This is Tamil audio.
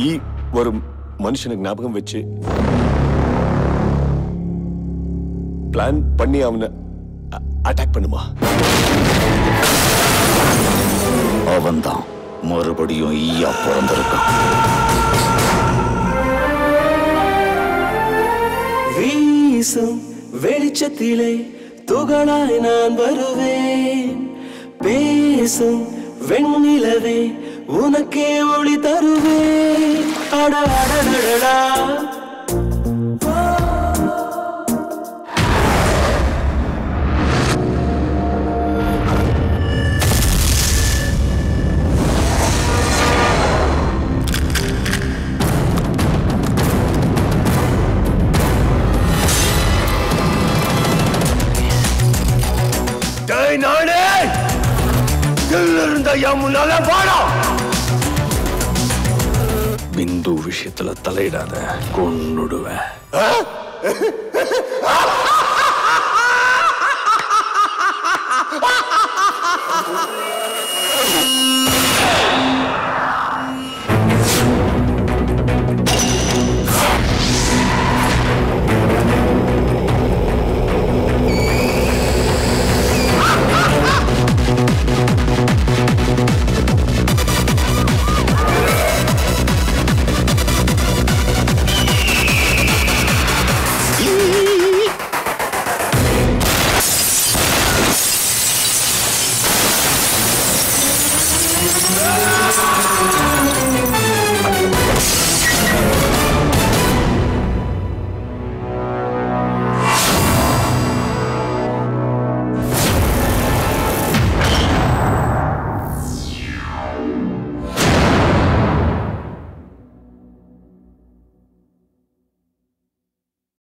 ஈ ஒரு மனுஷனுக்கு ஞாபகம் வச்சு பிளான் பண்ணி அவனை அட்டாக் பண்ணுமா அவன்தான் மறுபடியும் ஈயா பிறந்திருக்கான் வீசும் வெளிச்சத்திலே துகளாய் நான் வருவேன் பேசும் வெண்ணிலவே உனக்கே ஒளி தருவேன் அட அடடடடா டேய் நானே இருந்த என் முன்னால வாடா பிந்து விஷயத்துல தலையிடாத கொன்னுடுவேன் ஆ?